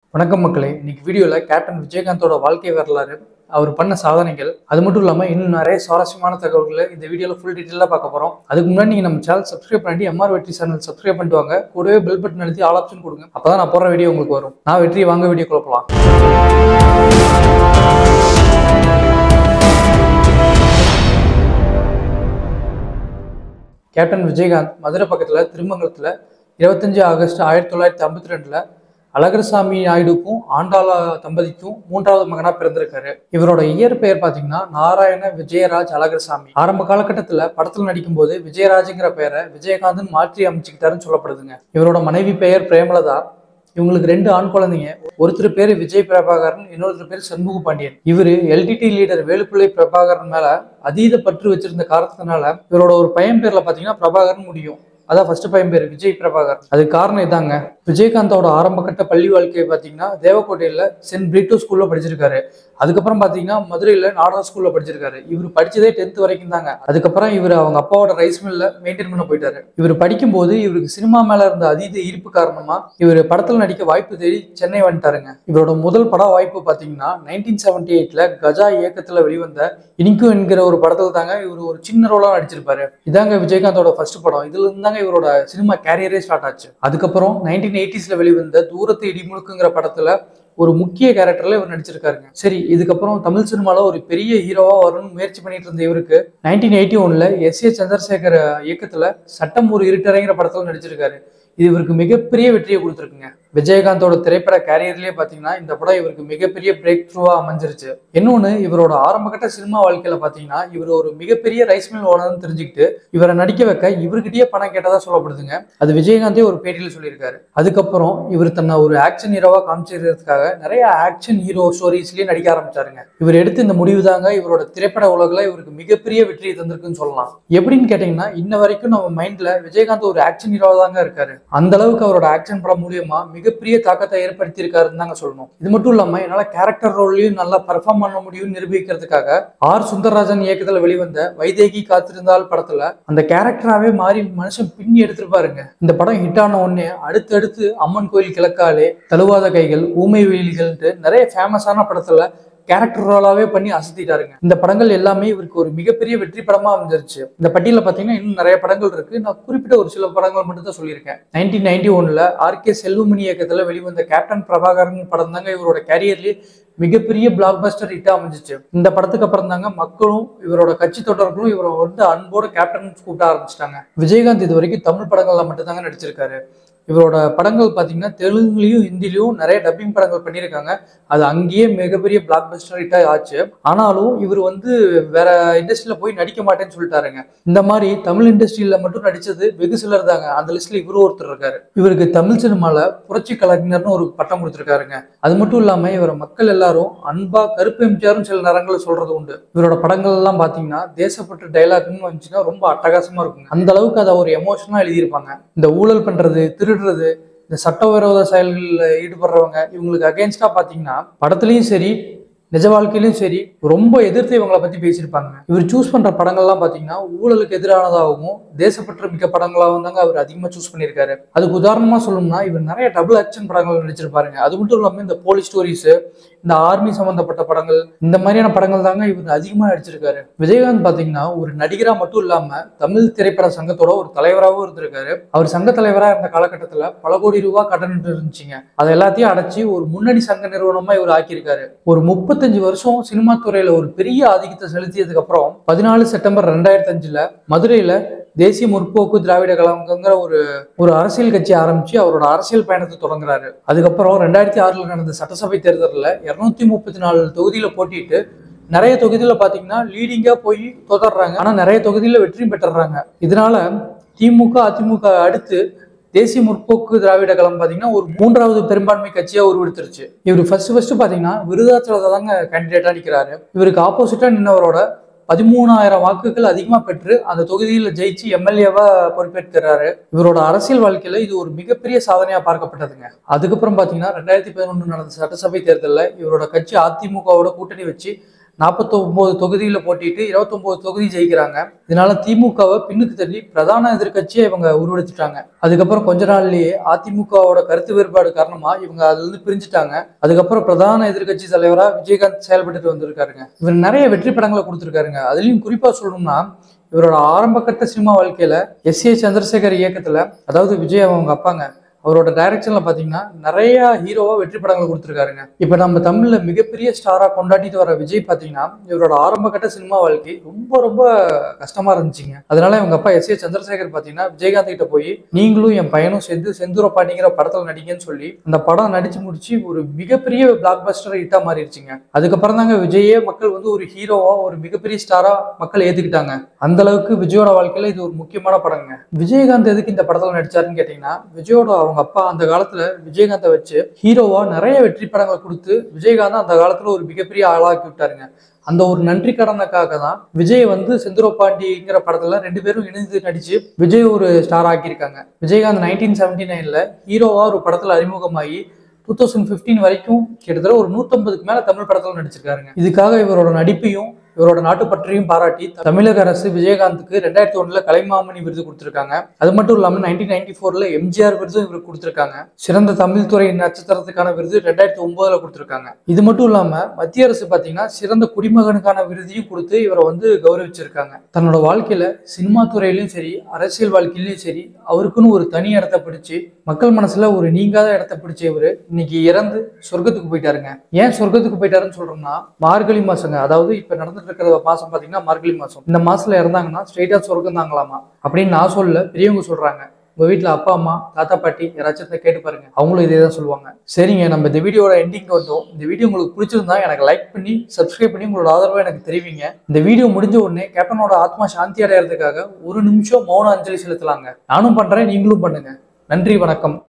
வணக்கம் மக்களே இன்னைக்கு வீடியோவில் கேப்டன் விஜயகாந்தோட வாழ்க்கை வரலாறு அவர் பண்ண சாதனைகள் அது மட்டும் இல்லாமல் இன்னும் நிறைய சுவாரஸ்யமான தகவல்களை இந்த வீடியோவில் ஃபுல் டீட்டெயிலாக பார்க்க போகிறோம் அதுக்கு முன்னாடி நீங்கள் நம்ம சேனல் சப்ஸ்கிரைப் பண்ணி எம்ஆர் வெற்றி சேனல் சப்ஸ்கிரைப் பண்ணிட்டு வாங்க கூடவே பெல் பட்டன் அழுத்தி ஆல் ஆப்ஷன் கொடுங்க அப்போ தான் நான் போடுற வீடியோ உங்களுக்கு வரும் நான் வெற்றி வாங்க வீடியோ குழப்பலாம் கேப்டன் விஜயகாந்த் மதுரை பக்கத்தில் திருமங்கலத்தில் இருபத்தஞ்சு ஆகஸ்ட் ஆயிரத்தி தொள்ளாயிரத்தி ஐம்பத்தி ரெண்டில் அழகர்சாமி நாயுடுக்கும் ஆண்டாளா தம்பதிக்கும் மூன்றாவது மகனா பிறந்திருக்காரு இவரோட இயற்பெயர் பாத்தீங்கன்னா நாராயண விஜயராஜ் அழகர்சாமி ஆரம்ப காலகட்டத்துல படத்துல நடிக்கும்போது விஜயராஜ்ங்கிற பெயரை விஜயகாந்தன் மாற்றி அமைச்சுக்கிட்டாருன்னு சொல்லப்படுதுங்க இவரோட மனைவி பெயர் பிரேமலதா இவங்களுக்கு ரெண்டு ஆண் குழந்தைங்க ஒருத்தர் பேர் விஜய் பிரபாகரன் இன்னொருத்தர் பேர் சண்முக பாண்டியன் இவரு எல்டிடி லீடர் வேலுப்பிள்ளை பிரபாகரன் மேல அதீத பற்று வச்சிருந்த காரணத்தினால இவரோட ஒரு பையன் பேர்ல பாத்தீங்கன்னா பிரபாகரன் முடியும் அதான் ஃபர்ஸ்ட் பையன் பேர் விஜய் பிரபாகர் அதுக்கு காரணம் இதாங்க விஜயகாந்தோட ஆரம்ப கட்ட பள்ளி வாழ்க்கையை பார்த்தீங்கன்னா தேவக்கோட்டையில் சென்ட் பிரிட்டோ ஸ்கூல்ல படிச்சிருக்காரு அதுக்கப்புறம் பார்த்தீங்கன்னா மதுரையில் நாடா ஸ்கூல்ல படிச்சிருக்காரு இவர் படிச்சதே டென்த் வரைக்கும் தாங்க அதுக்கப்புறம் இவர் அவங்க அப்பாவோட ரைஸ் மில்ல மெயின்டைன் பண்ண போயிட்டாரு இவர் படிக்கும்போது இவருக்கு சினிமா மேல இருந்த அதீத ஈர்ப்பு காரணமா இவர் படத்தில் நடிக்க வாய்ப்பு தேடி சென்னை வந்துட்டாருங்க இவரோட முதல் பட வாய்ப்பு பார்த்தீங்கன்னா நைன்டீன் செவன்டி எயிட்ல கஜா இயக்கத்தில் வெளிவந்த இனிக்கும் என்கிற ஒரு படத்துல தாங்க இவர் ஒரு சின்ன ரோலா நடிச்சிருப்பாரு இதாங்க விஜயகாந்தோட ஃபர்ஸ்ட் படம் இதுல இருந்து தாங்க இவரோட சினிமா கேரியரே ஸ்டார்ட் ஆச்சு அதுக்கப்புறம் நைன்டீன் எயிட்டிஸ்ல வெளிவந்த தூரத்து இடிமுழுக்குங்கிற படத்துல ஒரு முக்கிய கேரக்டர்ல இவர் நடிச்சிருக்காருங்க சரி இதுக்கப்புறம் தமிழ் சினிமால ஒரு பெரிய ஹீரோவா வரணும்னு முயற்சி பண்ணிட்டு இருந்த இவருக்கு நைன்டீன் எயிட்டி ஒன்ல எஸ் ஏ சந்திரசேகர் இயக்கத்துல சட்டம் ஒரு இருட்டறைங்கிற படத்துல நடிச்சிருக்காரு இது இவருக்கு மிகப்பெரிய வெற்றியை கொடுத்துருக்குங்க விஜயகாந்தோட திரைப்பட கேரியர்லயே பாத்தீங்கன்னா இந்த படம் இவருக்கு மிகப்பெரிய பிரேக் த்ரூவா அமைஞ்சிருச்சு இன்னொன்னு இவரோட ஆரம்பகட்ட சினிமா வாழ்க்கையில பாத்தீங்கன்னா இவர் ஒரு மிகப்பெரிய ரைஸ் மில் ஓனர்னு தெரிஞ்சுக்கிட்டு இவரை நடிக்க வைக்க இவர்கிட்டயே பணம் கேட்டதா சொல்லப்படுதுங்க அது விஜயகாந்தே ஒரு பேட்டியில சொல்லியிருக்காரு அதுக்கப்புறம் இவர் தன்னை ஒரு ஆக்ஷன் ஹீரோவா காமிச்சிருக்கிறதுக்காக நிறைய ஆக்ஷன் ஹீரோ ஸ்டோரிஸ்லயே நடிக்க ஆரம்பிச்சாருங்க இவர் எடுத்த இந்த முடிவு தாங்க இவரோட திரைப்பட உலகில் இவருக்கு மிகப்பெரிய வெற்றியை தந்திருக்குன்னு சொல்லலாம் எப்படின்னு கேட்டீங்கன்னா இன்ன வரைக்கும் நம்ம மைண்ட்ல விஜயகாந்த் ஒரு ஆக்ஷன் ஹீரோவா தாங்க இருக்காரு அந்த அளவுக்கு அவரோட ஆக்ஷன் படம் மூலியமா மிகப்பெரிய தாக்கத்தை ஏற்படுத்தி இருக்காருன்னு தாங்க சொல்லணும் இது மட்டும் இல்லாம என்னால கேரக்டர் ரோல்லையும் நல்லா பெர்ஃபார்ம் பண்ண முடியும்னு நிரூபிக்கிறதுக்காக ஆர் சுந்தரராஜன் இயக்கத்துல வெளிவந்த வைதேகி காத்திருந்தால் படத்துல அந்த கேரக்டராவே மாறி மனுஷன் பின்னி எடுத்திருப்பாருங்க இந்த படம் ஹிட் ஆன உடனே அடுத்தடுத்து அம்மன் கோயில் கிழக்காலே தழுவாத கைகள் ஊமை வெயில்கள்ன்ட்டு நிறைய ஃபேமஸான படத்துல கேரக்டர் ரோலாவே பண்ணி அசத்திட்டாருங்க இந்த படங்கள் எல்லாமே இவருக்கு ஒரு மிகப்பெரிய வெற்றி படமா அமைஞ்சிருச்சு இந்த பட்டியல பாத்தீங்கன்னா இன்னும் நிறைய படங்கள் இருக்கு நான் குறிப்பிட்ட ஒரு சில படங்கள் மட்டும் தான் சொல்லியிருக்கேன் நைன்டீன் நைன்டி ஒன்ல ஆர் கே செல்வமணி இயக்கத்துல வெளிவந்த கேப்டன் பிரபாகரன் படம் தாங்க இவரோட கேரியர்லயே மிகப்பெரிய பிளாக் பஸ்டர் ஹிட்டா அமைஞ்சிச்சு இந்த படத்துக்கு அப்புறம் தாங்க மக்களும் இவரோட கட்சி தொடர்களும் இவரை வந்து அன்போட கேப்டன் கூப்பிட ஆரம்பிச்சிட்டாங்க விஜயகாந்த் இது வரைக்கும் தமிழ் படங்கள்ல மட்டும் தாங்க நடிச்சிருக்காரு இவரோட படங்கள் பார்த்தீங்கன்னா தெலுங்குலையும் ஹிந்திலையும் நிறைய டப்பிங் படங்கள் பண்ணியிருக்காங்க அது அங்கேயே மிகப்பெரிய பிளாக் பஸ்டர் ஹிட்டாக ஆச்சு ஆனாலும் இவர் வந்து வேற இண்டஸ்ட்ரியில போய் நடிக்க மாட்டேன்னு சொல்லிட்டாருங்க இந்த மாதிரி தமிழ் இண்டஸ்ட்ரியில மட்டும் நடிச்சது வெகு சிலர் தாங்க அந்த லிஸ்ட்ல இவரும் ஒருத்தர் இருக்காரு இவருக்கு தமிழ் சினிமால புரட்சி கலைஞர்னு ஒரு பட்டம் கொடுத்துருக்காருங்க அது மட்டும் இல்லாம இவர மக்கள் எல்லாரும் அன்பா கருப்பு எம்ஜிஆரும் சில நேரங்களில் சொல்றது உண்டு இவரோட படங்கள் எல்லாம் பாத்தீங்கன்னா தேசப்பற்று டைலாக்னு வந்துச்சுன்னா ரொம்ப அட்டகாசமா இருக்குங்க அந்த அளவுக்கு அதை ஒரு எமோஷனா எழுதியிருப்பாங்க இந்த ஊழல் பண்றது திருடுறது இந்த சட்டவிரோத செயல்களில் ஈடுபடுறவங்க இவங்களுக்கு அகேன்ஸ்டா பாத்தீங்கன்னா படத்துலயும் சரி நிஜ வாழ்க்கையிலும் சரி ரொம்ப எதிர்த்து இவங்களை பத்தி பேசியிருப்பாங்க இவர் சூஸ் பண்ற படங்கள்லாம் பாத்தீங்கன்னா ஊழலுக்கு எதிரானதாகவும் தேசப்பற்று மிக்க படங்களாகவும் தாங்க அவர் அதிகமா சூஸ் பண்ணியிருக்காரு அதுக்கு உதாரணமா சொல்லணும்னா இவர் நிறைய டபுள் ஆக்ஷன் படங்கள் நடிச்சிருப்பாருங்க அது மட்டும் இல்லாம இந்த போலீஸ் ஸ்டோரிஸ் இந்த ஆர்மி சம்பந்தப்பட்ட படங்கள் இந்த மாதிரியான படங்கள் தாங்க இவர் அதிகமா நடிச்சிருக்காரு விஜயகாந்த் பாத்தீங்கன்னா ஒரு நடிகரா மட்டும் இல்லாம தமிழ் திரைப்பட சங்கத்தோட ஒரு தலைவராகவும் இருந்திருக்காரு அவர் சங்க தலைவரா இருந்த காலகட்டத்துல பல கோடி ரூபாய் கடன் இருந்துச்சுங்க அதை எல்லாத்தையும் அடைச்சி ஒரு முன்னணி சங்க நிறுவனமா இவர் ஆக்கியிருக்காரு ஒரு முப்பத்தஞ்சு வருஷம் சினிமா துறையில ஒரு பெரிய ஆதிக்கத்தை செலுத்தியதுக்கு அப்புறம் பதினாலு செப்டம்பர் ரெண்டாயிரத்தி அஞ்சுல மதுரையில தேசிய முற்போக்கு திராவிட கழகங்கிற ஒரு ஒரு அரசியல் கட்சி ஆரம்பிச்சு அவரோட அரசியல் பயணத்தை தொடங்குறாரு அதுக்கப்புறம் ரெண்டாயிரத்தி ஆறுல நடந்த சட்டசபை தேர்தலில் இருநூத்தி முப்பத்தி நாலு தொகுதியில போட்டிட்டு நிறைய தொகுதியில பாத்தீங்கன்னா லீடிங்கா போய் தோதறாங்க ஆனா நிறைய தொகுதியில வெற்றியும் பெற்றுறாங்க இதனால திமுக அதிமுக அடுத்து தேசிய முற்போக்கு திராவிட கழகம் பாத்தீங்கன்னா ஒரு மூன்றாவது பெரும்பான்மை கட்சியா உருவெடுத்துருச்சு இவர் ஃபர்ஸ்ட் ஃபர்ஸ்ட் பாத்தீங்கன்னா விருதாச்சலத்தை தாங்க கேண்டிடேட்டா நிக்கிறாரு இவருக்கு ஆப்போசிட்டா நின்னவரோட பதிமூணாயிரம் வாக்குகள் அதிகமா பெற்று அந்த தொகுதியில் ஜெயிச்சு எம்எல்ஏவா பொறுப்பேற்கிறாரு இவரோட அரசியல் வாழ்க்கையில இது ஒரு மிகப்பெரிய சாதனையா பார்க்கப்பட்டதுங்க அதுக்கப்புறம் பாத்தீங்கன்னா ரெண்டாயிரத்தி பதினொன்று நடந்த சட்டசபை தேர்தலில் இவரோட கட்சி அதிமுகவோட கூட்டணி வச்சு நாற்பத்தொம்போது தொகுதியில் போட்டிட்டு இருபத்தொம்போது தொகுதி ஜெயிக்கிறாங்க இதனால திமுகவை பின்னுக்கு தள்ளி பிரதான எதிர்க்கட்சியை இவங்க உருவெடுத்துட்டாங்க அதுக்கப்புறம் கொஞ்ச நாள்லயே அதிமுகவோட கருத்து வேறுபாடு காரணமா இவங்க அதுல இருந்து பிரிஞ்சுட்டாங்க அதுக்கப்புறம் பிரதான எதிர்க்கட்சி தலைவரா விஜயகாந்த் செயல்பட்டு வந்திருக்காருங்க இவர் நிறைய வெற்றி படங்களை கொடுத்துருக்காருங்க அதுலயும் குறிப்பா சொல்லணும்னா இவரோட ஆரம்பகட்ட சினிமா வாழ்க்கையில எஸ் ஏ சந்திரசேகர் இயக்கத்துல அதாவது விஜய் அவங்க அப்பாங்க அவரோட டைரக்ஷன்ல பாத்தீங்கன்னா நிறைய ஹீரோவா வெற்றி படங்கள் கொடுத்துருக்காருங்க இப்ப நம்ம தமிழ்ல மிகப்பெரிய ஸ்டாரா கொண்டாடிட்டு வர விஜய் பாத்தீங்கன்னா இவரோட ஆரம்பகட்ட சினிமா வாழ்க்கை ரொம்ப ரொம்ப கஷ்டமா இருந்துச்சுங்க அதனால இவங்க அப்பா எஸ் ஏ சந்திரசேகர் பாத்தீங்கன்னா விஜயகாந்த் கிட்ட போய் நீங்களும் என் பையனும் சேர்ந்து செந்தூர பாண்டிங்கிற படத்துல நடிங்கன்னு சொல்லி அந்த படம் நடிச்சு முடிச்சு ஒரு மிகப்பெரிய பிளாக் பஸ்டர் ஹிட்டா மாறிடுச்சுங்க அதுக்கப்புறம் தாங்க விஜயே மக்கள் வந்து ஒரு ஹீரோவா ஒரு மிகப்பெரிய ஸ்டாரா மக்கள் ஏத்துக்கிட்டாங்க அந்த அளவுக்கு விஜயோட வாழ்க்கையில இது ஒரு முக்கியமான படங்க விஜயகாந்த் எதுக்கு இந்த படத்துல நடிச்சாருன்னு கேட்டீங்கன்னா விஜயோட அவங்க அப்பா அந்த காலத்துல விஜயகாந்தை வச்சு ஹீரோவா நிறைய வெற்றி படங்களை கொடுத்து விஜயகாந்த் அந்த காலத்துல ஒரு மிகப்பெரிய ஆளாக்கி விட்டாருங்க அந்த ஒரு நன்றி கடனுக்காக தான் விஜய் வந்து செந்துர பாண்டிங்கிற படத்துல ரெண்டு பேரும் இணைந்து நடிச்சு விஜய் ஒரு ஸ்டார் ஆக்கியிருக்காங்க விஜயகாந்த் நைன்டீன் செவன்டி நைன்ல ஹீரோவா ஒரு படத்துல அறிமுகமாகி டூ தௌசண்ட் ஃபிஃப்டீன் வரைக்கும் கிட்டத்தட்ட ஒரு நூற்றம்பதுக்கு மேல தமிழ் படத்துல நடிச்சிருக்காருங்க இதுக்காக இவரோட நடிப்பையும் இவரோட நாட்டுப்பற்றையும் பாராட்டி தமிழக அரசு விஜயகாந்துக்கு ரெண்டாயிரத்தி ஒண்ணுல கலைமாமணி விருது கொடுத்திருக்காங்க அது மட்டும் இல்லாம நைன்டீன் நைன்டி ஃபோர்ல எம்ஜிஆர் விருதும் இவருக்கு கொடுத்திருக்காங்க சிறந்த தமிழ் துறை நட்சத்திரத்துக்கான விருது ரெண்டாயிரத்தி ஒன்பதுல கொடுத்திருக்காங்க இது மட்டும் இல்லாம மத்திய அரசு பாத்தீங்கன்னா சிறந்த குடிமகனுக்கான விருதையும் கொடுத்து இவரை வந்து கௌரவிச்சிருக்காங்க தன்னோட வாழ்க்கையில சினிமா துறையிலயும் சரி அரசியல் வாழ்க்கையிலயும் சரி அவருக்குன்னு ஒரு தனி இடத்த பிடிச்சு மக்கள் மனசுல ஒரு நீங்காத இடத்த பிடிச்ச இவரு இன்னைக்கு இறந்து சொர்க்கத்துக்கு போயிட்டாருங்க ஏன் சொர்க்கத்துக்கு போயிட்டாருன்னு சொல்றோம்னா மார்கழி மாசங்க அதாவது இப்ப நடந்துட்டு இருக்கிற மாசம் பாத்தீங்கன்னா மார்கழி மாசம் இந்த மாசத்துல இறந்தாங்கன்னா ஸ்ட்ரெயிட்டா சொர்க்கம் தாங்கலாமா அப்படின்னு நான் சொல்ல பெரியவங்க சொல்றாங்க உங்க வீட்ல அப்பா அம்மா தாத்தா பாட்டி யாராச்சும் இருந்தா கேட்டு பாருங்க அவங்களும் இதே தான் சொல்லுவாங்க சரிங்க நம்ம இந்த வீடியோட எண்டிங் வந்தோம் இந்த வீடியோ உங்களுக்கு பிடிச்சிருந்தா எனக்கு லைக் பண்ணி சப்ஸ்கிரைப் பண்ணி உங்களோட ஆதரவை எனக்கு தெரிவிங்க இந்த வீடியோ முடிஞ்ச உடனே கேப்டனோட ஆத்மா சாந்தி அடையறதுக்காக ஒரு நிமிஷம் மௌன அஞ்சலி செலுத்தலாங்க நானும் பண்றேன் நீங்களும் பண்ணுங்க நன்றி வணக்கம்